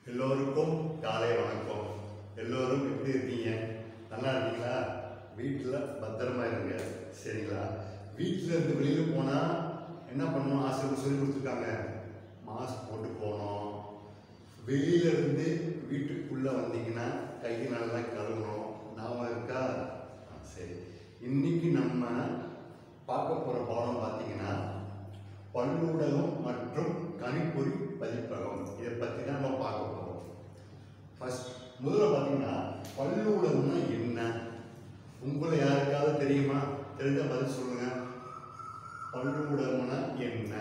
எல்லோருக்கும் காலை வணக்கம் எல்லோரும் எப்படி இருக்கீங்க நல்லா இருக்கீங்களா வீட்டில் பத்திரமா இருங்க சரிங்களா வீட்டில் இருந்து வெளியில் போனால் என்ன பண்ணணும் ஆசிரியர் சொல்லி கொடுத்துருக்காங்க மாஸ்க் போட்டு போகணும் வெளியில இருந்து வீட்டுக்குள்ள வந்தீங்கன்னா கை நல்லா கழுவணும் ஞாபகம் இருக்கா ஆ, சரி இன்னைக்கு நம்ம பார்க்க போற பாடம் பார்த்தீங்கன்னா பல்லூடகம் மற்றும் கணிப்பொறி பதிப்பகம் இதை பற்றி தான் நம்ம பார்க்க போறோம் ஃபர்ஸ்ட் முதல்ல பார்த்தீங்கன்னா பல்லூடகம்னா என்ன உங்களை யாருக்காவது தெரியுமா தெரிஞ்ச பதில் சொல்லுங்க பல்லூடகம்னா என்ன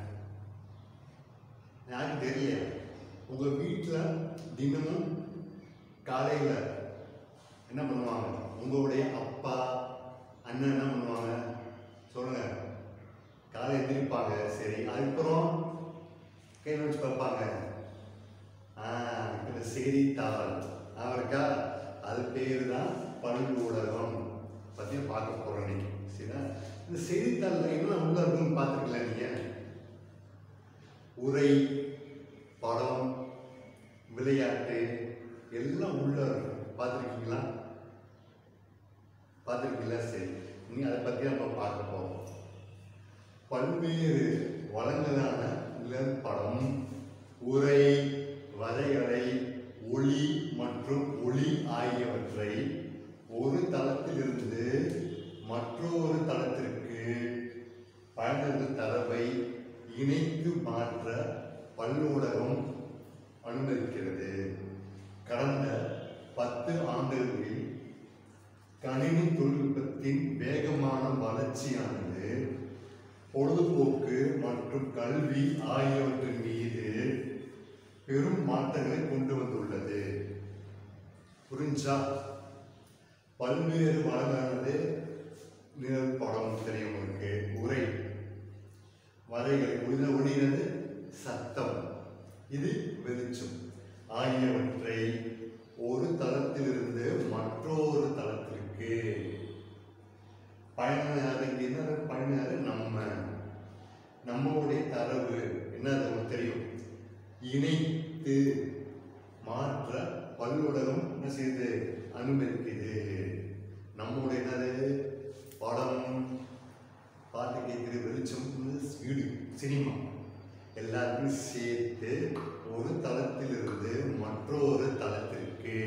யாருக்கு தெரியல உங்க வீட்டில் தினமும் காலையில் என்ன பண்ணுவாங்க உங்களுடைய அப்பா அண்ணன் என்ன பண்ணுவாங்க சொல்லுங்க காலை எந்திரிப்பாங்க சரி அதுக்கப்புறம் கை வச்சு பார்ப்பாங்க ஆ இந்த செய்தித்தாள் அவருக்கா அது பேர் தான் பல்லு ஊடகம் பற்றி பார்க்க போகிறோம் இன்னைக்கு சரியா இந்த செய்தித்தாளில் என்ன உள்ள இருக்குன்னு பார்த்துருக்கலாம் நீங்கள் உரை படம் விளையாட்டு எல்லாம் உள்ள இருக்கும் பார்த்துருக்கீங்களா பார்த்துருக்கீங்களா சரி நீ அதை பற்றி நம்ம பார்க்க போகிறோம் பல்வேறு வளங்களான நிலப்படம் உரை வரையறை ஒளி மற்றும் ஒளி ஆகியவற்றை ஒரு தளத்திலிருந்து மற்றொரு தளத்திற்கு பயனர்கள் தரவை இணைத்து மாற்ற பல்லூடகம் அனுமதிக்கிறது கடந்த பத்து ஆண்டுகளில் கணினி தொழில்நுட்பத்தின் வேகமான வளர்ச்சியானது பொழுதுபோக்கு மற்றும் கல்வி ஆகியவற்றின் மீது பெரும் மாற்றங்களை கொண்டு வந்துள்ளது புரிஞ்சா பல்வேறு வளமானது நிழல் படம் தெரியும் உங்களுக்கு உரை வரைகள் உள்ள ஒளிகிறது சத்தம் இது வெளிச்சம் ஆகியவற்றை ஒரு தளத்திலிருந்து மற்றொரு தளத்திற்கு பயனர் என்ன பயனர் நம்ம நம்மளுடைய தரவு என்ன நமக்கு தெரியும் இணைத்து மாற்ற பல்லுலகம் என்ன செய்யுது அனுமதிக்குது நம்மளுடைய என்னது படம் பாட்டு கேட்குற வெளிச்சம் வீடு சினிமா எல்லாத்தையும் சேர்த்து ஒரு தளத்திலிருந்து மற்றொரு தளத்திற்கு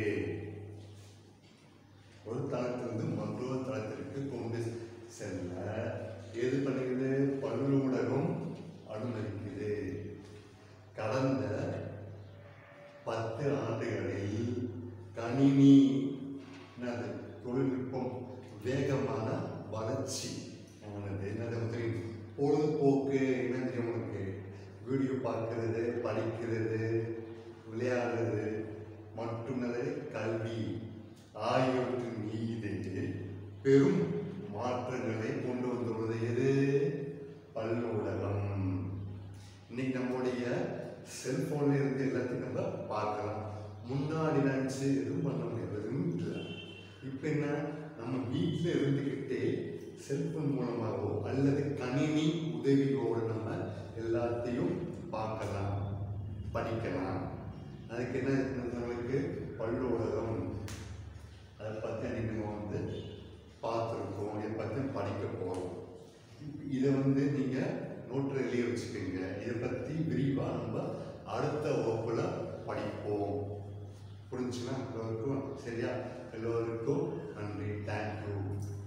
ஒரு தளத்திலிருந்து மற்றொரு தளத்திற்கு கொண்டு செல்ல எது பண்ணுகிறது பல்லூடகம் அனுமதிக்குது கடந்த பத்து ஆண்டுகளில் கணினி என்னது தொழில்நுட்பம் வேகமான வளர்ச்சி ஆனது என்னது தெரியும் பொழுதுபோக்கு என்ன தெரியும் உனக்கு வீடியோ பார்க்கறது படிக்கிறது விளையாடுறது மற்றும் என்னது கல்வி ஆகியவற்றின் மீது பெரும் மாற்றங்களை கொண்டு வந்துள்ளது எது பல்லூடகம் இன்னைக்கு நம்முடைய செல்போன்ல இருந்து எல்லாத்தையும் நம்ம பார்க்கலாம் முன்னாடி நினச்சி எதுவும் பண்ண முடியாது இப்போ என்ன நம்ம வீட்டில் இருந்துக்கிட்டே செல்போன் மூலமாகவோ அல்லது கணினி உதவியோடு நம்ம எல்லாத்தையும் பார்க்கலாம் படிக்கலாம் அதுக்கு என்ன நம்மளுக்கு பல்லூடகம் அதை பற்றி அன்றைக்கி நம்ம வந்து பார்த்துருக்கோம் இதை பற்றி படிக்க போகிறோம் இதை வந்து நீங்கள் நோட்டில் எழுதி வச்சுக்கோங்க இதை பற்றி விரிவாக நம்ம அடுத்த வகுப்பில் படிப்போம் புரிஞ்சுன்னா எல்லோருக்கும் சரியா எல்லோருக்கும் நன்றி தேங்க்யூ